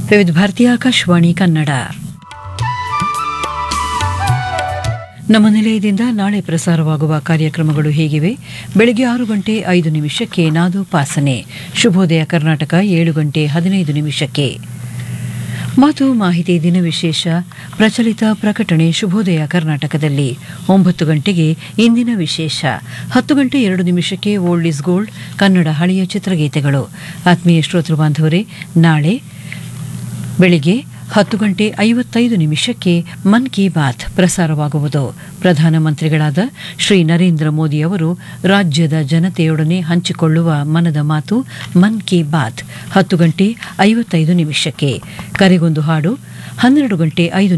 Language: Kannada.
ವಿವಿಧ ಭಾರತೀಯ ಆಕಾಶವಾಣಿ ಕನ್ನಡ ನಮ್ಮ ನಿಲಯದಿಂದ ನಾಳೆ ಪ್ರಸಾರವಾಗುವ ಕಾರ್ಯಕ್ರಮಗಳು ಹೀಗಿವೆ ಬೆಳಗ್ಗೆ ಆರು ಗಂಟೆ ಐದು ನಿಮಿಷಕ್ಕೆ ನಾದು ಪಾಸನೆ ಶುಭೋದಯ ಕರ್ನಾಟಕ ಏಳು ಗಂಟೆ ಹದಿನೈದು ನಿಮಿಷಕ್ಕೆ ಮಾತು ಮಾಹಿತಿ ದಿನ ವಿಶೇಷ ಪ್ರಚಲಿತ ಪ್ರಕಟಣೆ ಶುಭೋದಯ ಕರ್ನಾಟಕದಲ್ಲಿ ಒಂಬತ್ತು ಗಂಟೆಗೆ ಇಂದಿನ ವಿಶೇಷ ಹತ್ತು ಗಂಟೆ ಎರಡು ನಿಮಿಷಕ್ಕೆ ಓಲ್ಡ್ ಇಸ್ ಗೋಲ್ಡ್ ಕನ್ನಡ ಹಳೆಯ ಚಿತ್ರಗೀತೆಗಳು ಆತ್ಮೀಯ ಶ್ರೋತೃ ಬಾಂಧವರೇ ನಾಳೆ ಬೆಳಿಗ್ಗೆ ಹತ್ತು ಗಂಟೆ ಐವತ್ತೈದು ನಿಮಿಷಕ್ಕೆ ಮನ್ ಕಿ ಬಾತ್ ಪ್ರಸಾರವಾಗುವುದು ಪ್ರಧಾನಮಂತ್ರಿಗಳಾದ ಶ್ರೀ ನರೇಂದ್ರ ಮೋದಿ ಅವರು ರಾಜ್ಯದ ಜನತೆಯೊಡನೆ ಹಂಚಿಕೊಳ್ಳುವ ಮನದ ಮಾತು ಮನ್ ಕಿ ಬಾತ್ ಹತ್ತು ಗಂಟೆ ಐವತ್ತೈದು ನಿಮಿಷಕ್ಕೆ ಕರೆಗೊಂದು ಹಾಡು ಹನ್ನೆರಡು ಗಂಟೆ ಐದು